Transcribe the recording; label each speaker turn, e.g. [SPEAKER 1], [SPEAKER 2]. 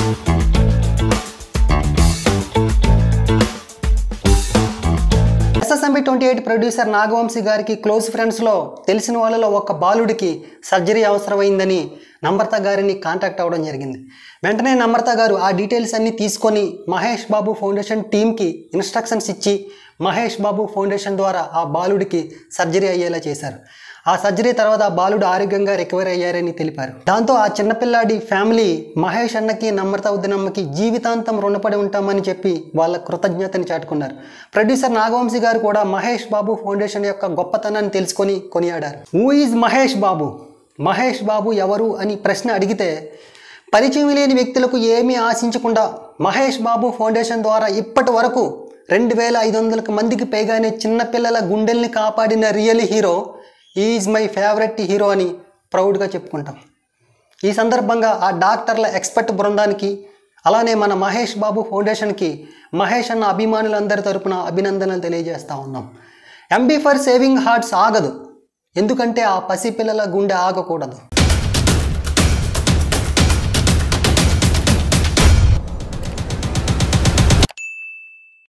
[SPEAKER 1] SSMB twenty eight producer Nagavamsi గారికి close ఫ్రెండ్స్లో తెలిసిన వాళ్ళలో ఒక బాలుడికి సర్జరీ అవసరమైందని నమ్రత గారిని కాంటాక్ట్ అవ్వడం జరిగింది వెంటనే నమ్రత గారు ఆ డీటెయిల్స్ అన్నీ తీసుకొని మహేష్ బాబు ఫౌండేషన్ టీంకి ఇన్స్ట్రక్షన్స్ ఇచ్చి మహేష్ బాబు ఫౌండేషన్ ద్వారా ఆ బాలుడికి సర్జరీ అయ్యేలా చేశారు ఆ సర్జరీ తర్వాత ఆ బాలుడు ఆరోగ్యంగా రికవర్ అయ్యారని తెలిపారు దాంతో ఆ చిన్నపిల్లాడి ఫ్యామిలీ మహేష్ అన్నకి నమ్రత ఉద్దనమ్మకి జీవితాంతం రుణపడి ఉంటామని చెప్పి వాళ్ళ కృతజ్ఞతని చాటుకున్నారు ప్రొడ్యూసర్ నాగవంశీ గారు కూడా మహేష్ బాబు ఫౌండేషన్ యొక్క గొప్పతనాన్ని తెలుసుకొని కొనియాడారు హూ ఈజ్ మహేష్ బాబు మహేష్ బాబు ఎవరు అని ప్రశ్న అడిగితే పరిచయం లేని వ్యక్తులకు ఏమీ ఆశించకుండా మహేష్ బాబు ఫౌండేషన్ ద్వారా ఇప్పటి వరకు రెండు వేల ఐదు వందలకు మందికి పైగానే చిన్నపిల్లల గుండెల్ని కాపాడిన real hero is my favourite hero అని ప్రౌడ్గా చెప్పుకుంటాం ఈ సందర్భంగా ఆ డాక్టర్ల ఎక్స్పర్ట్ బృందానికి అలానే మన మహేష్ బాబు ఫౌండేషన్కి మహేష్ అన్న అభిమానులందరి తరపున అభినందనలు తెలియజేస్తా ఉన్నాం ఎంబీ ఫర్ సేవింగ్ హార్ట్స్ ఆగదు ఎందుకంటే ఆ పసిపిల్లల గుండె ఆగకూడదు